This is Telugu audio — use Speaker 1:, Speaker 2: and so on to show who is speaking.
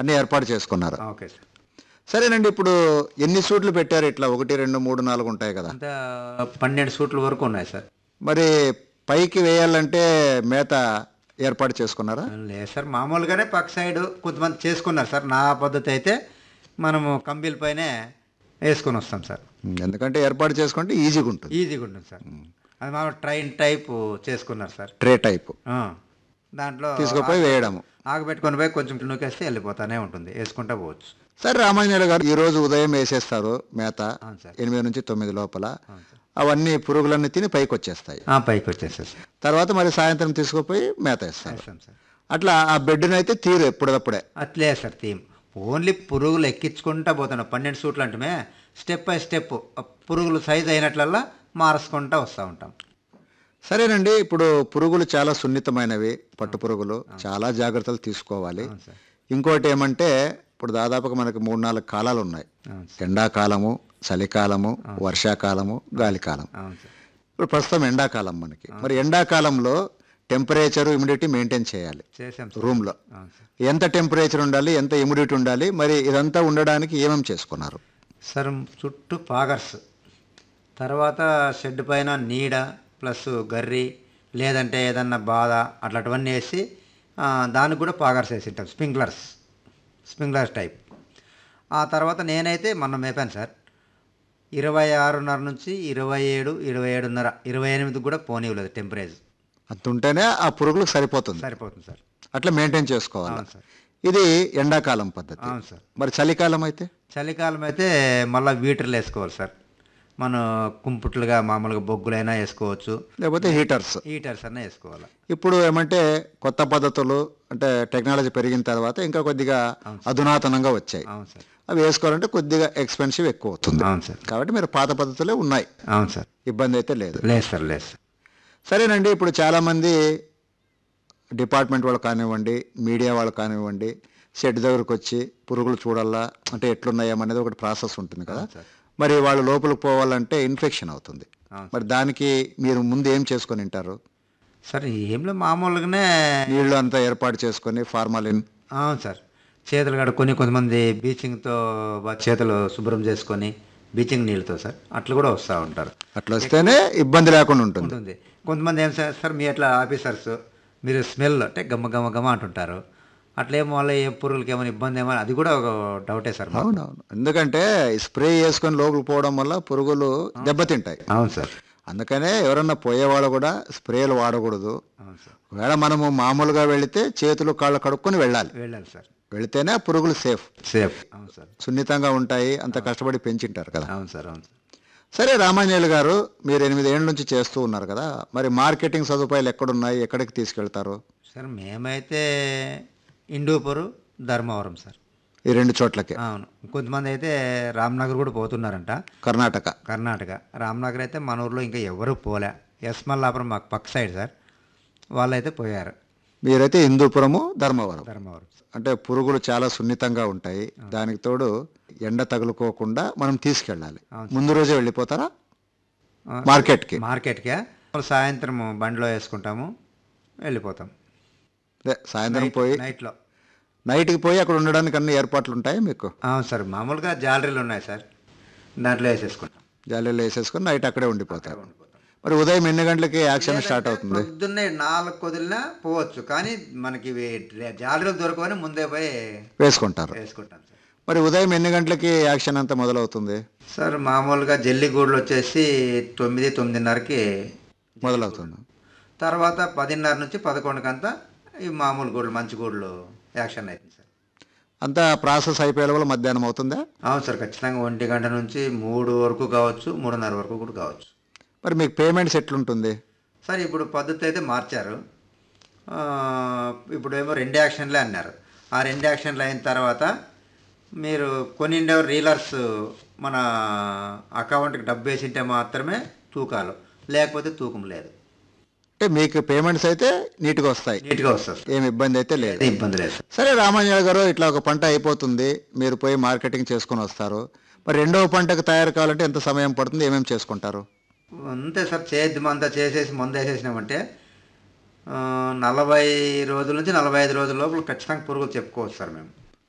Speaker 1: అన్ని ఏర్పాటు చేసుకున్నారు
Speaker 2: ఓకే సార్
Speaker 1: సరేనండి ఇప్పుడు ఎన్ని సూట్లు పెట్టారు ఇట్లా ఒకటి రెండు మూడు నాలుగు ఉంటాయి కదా
Speaker 2: అంతా పన్నెండు సూట్ల వరకు ఉన్నాయి సార్
Speaker 1: మరి పైకి వేయాలంటే మేత ఏర్పాటు చేసుకున్నారా
Speaker 2: లేదు సార్ మామూలుగానే పక్క సైడ్ కొంతమంది చేసుకున్నారు సార్ నా పద్ధతి అయితే మనము కంబీల పైనే వేసుకొని వస్తాం సార్
Speaker 1: ఎందుకంటే ఏర్పాటు చేసుకుంటే ఈజీగా ఉంటుంది
Speaker 2: ఈజీగా ఉంటుంది సార్ అది మామూలు ట్రైన్ టైప్ చేసుకున్నారు సార్
Speaker 1: ట్రే టైప్
Speaker 2: ఆ. దాంట్లో
Speaker 1: తీసుకుపోయి వేయడము
Speaker 2: ఆగబెట్టుకొని పోయి కొంచెం నూకేస్తే వెళ్ళిపోతానే ఉంటుంది వేసుకుంటా పోవచ్చు
Speaker 1: సరే రామాంజనేయులు గారు ఈ రోజు ఉదయం వేసేస్తారు మేత
Speaker 2: అవును సార్
Speaker 1: ఎనిమిది నుంచి తొమ్మిది లోపల
Speaker 2: అవును సార్
Speaker 1: అవన్నీ పురుగులన్నీ తిని పైకి వచ్చేస్తాయి
Speaker 2: ఆ, పైకి వచ్చేస్తారు సార్
Speaker 1: తర్వాత మరి సాయంత్రం తీసుకుపోయి మేత వేస్తారు
Speaker 2: వేస్తాం సార్
Speaker 1: అట్లా ఆ బెడ్ని అయితే తీరు ఎప్పుడప్పుడే
Speaker 2: అట్లే సార్ థీమ్ ఓన్లీ పురుగులు ఎక్కించుకుంటా పోతున్నాం పన్నెండు సూట్లు అంటే స్టెప్ బై స్టెప్ పురుగులు సైజ్ అయినట్లల్లా మారుసుకుంటా వస్తూ ఉంటాం
Speaker 1: సరేనండి ఇప్పుడు పురుగులు చాలా సున్నితమైనవి పట్టు పురుగులు చాలా జాగ్రత్తలు తీసుకోవాలి
Speaker 2: అవును సార్
Speaker 1: ఇంకోటి ఏమంటే ఇప్పుడు దాదాపుగా మనకి మూడు నాలుగు కాలాలు ఉన్నాయి
Speaker 2: అవును సార్
Speaker 1: ఎండాకాలము చలికాలము వర్షాకాలము గాలికాలం
Speaker 2: అవును సార్
Speaker 1: ఇప్పుడు ప్రస్తుతం ఎండాకాలం మనకి మరి ఎండాకాలంలో టెంపరేచర్ ఇమ్యూడిటీ మెయింటైన్ చేయాలి
Speaker 2: చేసాం సార్
Speaker 1: రూమ్లో
Speaker 2: అవును సార్
Speaker 1: ఎంత టెంపరేచర్ ఉండాలి ఎంత ఇమ్యూడిటీ ఉండాలి మరి ఇదంతా ఉండడానికి ఏమేమి చేసుకున్నారు
Speaker 2: సార్ చుట్టూ పాగర్స్ తర్వాత షెడ్ పైన నీడ ప్లస్ గర్రి లేదంటే ఏదన్నా బాధ అట్లాంటివన్నీ వేసి ఆ, దానికి కూడా పాగర్స్ వేసి ఉంటాం స్ప్రింక్లర్స్ స్ప్రింక్లర్స్ టైప్ ఆ తర్వాత నేనైతే మొన్న మేపాను సార్ ఇరవై ఆరున్నర నుంచి ఇరవై ఏడు ఇరవై ఏడున్నర ఇరవై ఎనిమిదికి కూడా పోనివ్వలేదు టెంపరేచర్
Speaker 1: అంత ఉంటేనే ఆ పురుగులకు సరిపోతుంది
Speaker 2: సరిపోతుంది సార్
Speaker 1: అట్లా మెయింటైన్ చేసుకోవాలి
Speaker 2: అవును సార్
Speaker 1: ఇది ఎండాకాలం పద్ధతి
Speaker 2: అవును సార్
Speaker 1: మరి చలికాలం అయితే
Speaker 2: చలికాలం అయితే మళ్ళీ వీటర్లు వేసుకోవాలి సార్ మనం కుంపుట్లుగా మామూలుగా బొగ్గులైనా వేసుకోవచ్చు
Speaker 1: లేకపోతే హీటర్స్
Speaker 2: హీటర్స్ అన్న వేసుకోవాలి
Speaker 1: ఇప్పుడు ఏమంటే కొత్త పద్ధతులు అంటే టెక్నాలజీ పెరిగిన తర్వాత ఇంకా కొద్దిగా అధునాతనంగా వచ్చాయి
Speaker 2: అవును సార్
Speaker 1: అవి వేసుకోవాలంటే కొద్దిగా ఎక్స్పెన్సివ్ ఎక్కువ అవుతుంది
Speaker 2: అవును సార్
Speaker 1: కాబట్టి మీరు పాత పద్ధతులే ఉన్నాయి
Speaker 2: అవును సార్
Speaker 1: ఇబ్బంది అయితే లేదు
Speaker 2: లేదు సార్ లేదు సార్
Speaker 1: సరేనండి ఇప్పుడు చాలామంది డిపార్ట్మెంట్ వాళ్ళు కానివ్వండి మీడియా వాళ్ళు కానివ్వండి షెడ్ దగ్గరకు వచ్చి పురుగులు చూడాలా అంటే ఎట్లున్నాయో అనేది ఒకటి ప్రాసెస్ ఉంటుంది కదా
Speaker 2: సార్.
Speaker 1: మరి వాళ్ళు లోపలికి పోవాలంటే ఇన్ఫెక్షన్ అవుతుంది
Speaker 2: అవును
Speaker 1: మరి దానికి మీరు ముందు ఏం చేసుకొని ఉంటారు
Speaker 2: సార్ ఏంలో మామూలుగానే
Speaker 1: నీళ్లు అంతా ఏర్పాటు చేసుకొని ఫార్మాలిన్
Speaker 2: అవును సార్ చేతులు కడుక్కొని కొంతమంది బీచింగ్తో బా- చేతులు శుభ్రం చేసుకొని బీచింగ్ నీళ్ళతో సార్ అట్లా కూడా వస్తూ ఉంటారు
Speaker 1: అట్లా వస్తేనే ఇబ్బంది లేకుండా ఉంటుంది
Speaker 2: ఉంటుంది కొంతమంది ఏం సార్ సార్ మీ అట్లా ఆఫీసర్స్ మీరు స్మెల్ అంటే గమ్మ గమ్మ గమ్మ అంటుంటారు అట్లేమో వల్ల ఏ పురుగులకి ఏమైనా ఇబ్బంది ఏమో అది కూడా ఒక డౌటే సార్ మాకు.
Speaker 1: అవునవును ఎందుకంటే స్ప్రే చేసుకొని లోపలికి పోవడం వల్ల పురుగులు దెబ్బతింటాయి
Speaker 2: అవును సార్
Speaker 1: అందుకనే ఎవరన్నా పోయేవాళ్ళు కూడా స్ప్రేలు వాడకూడదు
Speaker 2: అవును సార్
Speaker 1: ఒకవేళ మనము మామూలుగా వెళితే చేతులు కాళ్ళు కడుక్కొని వెళ్ళాలి
Speaker 2: వెళ్ళాలి సార్
Speaker 1: వెళితేనే ఆ పురుగులు సేఫ్
Speaker 2: సేఫ్ అవును సార్
Speaker 1: సున్నితంగా ఉంటాయి అంత కష్టపడి పెంచింటారు కదా
Speaker 2: అవును సార్ అవును సార్
Speaker 1: సరే రామాంజనేయులు గారు మీరు ఎనిమిది ఏళ్ళ నుంచి చేస్తూ ఉన్నారు కదా మరి మార్కెటింగ్ సదుపాయాలు ఎక్కడున్నాయి ఎక్కడికి తీసుకెళ్తారు
Speaker 2: సార్ మేమైతే ఇండూపూరు ధర్మవరం సార్
Speaker 1: ఈ రెండు చోట్లకి
Speaker 2: అవును కొంతమంది అయితే రామ్నగర్ కూడా పోతున్నారంట
Speaker 1: కర్ణాటక
Speaker 2: కర్ణాటక రామ్నగర్ అయితే మన ఊర్లో ఇంకా ఎవరు పోలే ఎస్ మల్లాపురం మాకు పక్క సైడ్ సార్ వాళ్ళైతే పోయారు
Speaker 1: మీరైతే హిందూపురము ధర్మవరం
Speaker 2: ధర్మవరం
Speaker 1: అంటే పురుగులు చాలా సున్నితంగా ఉంటాయి దానికి తోడు ఎండ తగులుకోకుండా మనం తీసుకెళ్ళాలి ముందు రోజే వెళ్ళిపోతారా
Speaker 2: ఆ,
Speaker 1: మార్కెట్కి
Speaker 2: మార్కెట్కే సాయంత్రం బండిలో వేసుకుంటాము వెళ్ళిపోతాం
Speaker 1: అదే సాయంత్రం పోయి
Speaker 2: నైట్లో
Speaker 1: నైట్కి పోయి అక్కడ ఉండడానికి అన్ని ఏర్పాట్లు ఉంటాయి మీకు
Speaker 2: అవును సార్ మామూలుగా జాలరీలు ఉన్నాయి సార్ దాంట్లో వేసేసుకుంటాం
Speaker 1: జాలీలో వేసేసుకొని నైట్ అక్కడే ఉండిపోతారు మరి ఉదయం ఎన్ని గంటలకి యాక్షన్ స్టార్ట్ అవుతుంది
Speaker 2: పొద్దున్నే నాలుగు కొదిలినా పోవచ్చు కానీ మనకి ఇవి జాలరీలు దొరకవని ముందే పోయి
Speaker 1: వేసుకుంటారు
Speaker 2: వేసుకుంటాం సార్
Speaker 1: మరి ఉదయం ఎన్ని గంటలకి యాక్షన్ అంతా మొదలవుతుంది
Speaker 2: సార్ మామూలుగా జల్లిగూడులు వచ్చేసి తొమ్మిది తొమ్మిదిన్నరకి
Speaker 1: మొదలవుతుంది
Speaker 2: తర్వాత పదిన్నర నుంచి పదకొండుకంతా ఈ మామూలు గూళ్ళు మంచి గూళ్ళు యాక్షన్ అవుతుంది సార్
Speaker 1: అంతా ప్రాసెస్ అయిపోయే వల్ల మధ్యాహ్నం అవుతుందా
Speaker 2: అవును సార్ ఖచ్చితంగా ఒంటి గంట నుంచి మూడు వరకు కావచ్చు మూడున్నర వరకు కూడా కావచ్చు
Speaker 1: మరి మీకు పేమెంట్స్ ఎట్లుంటుంది
Speaker 2: సార్ ఇప్పుడు పద్ధతి అయితే మార్చారు ఆ, ఇప్పుడు ఏమో రెండు యాక్షన్లే అన్నారు ఆ రెండు యాక్షన్లు అయిన తర్వాత మీరు కొనిండే రీలర్స్ మన అకౌంట్కి డబ్బు వేసింటే మాత్రమే తూకాలు లేకపోతే తూకం లేదు
Speaker 1: అంటే మీకు పేమెంట్స్ అయితే నీట్గా వస్తాయి
Speaker 2: నీట్గా వస్తుంది సార్
Speaker 1: ఏమి ఇబ్బంది అయితే లేదు
Speaker 2: ఏది ఇబ్బంది లేదు సార్
Speaker 1: సరే రామాంజనేయులు గారు ఇట్లా ఒక పంట అయిపోతుంది మీరు పోయి మార్కెటింగ్ చేసుకొని వస్తారు మరి రెండవ పంటకు తయారు కావాలంటే ఎంత సమయం పడుతుంది ఏమేమి చేసుకుంటారు
Speaker 2: అంతే సార్ చేద్దాం అంతా చేసేసి మందు వేసేసినామంటే ఆ, నలభై రోజుల నుంచి నలభై ఐదు రోజుల లోపల ఖచ్చితంగా పురుగులు చెప్పుకోవచ్చు సార్ మేము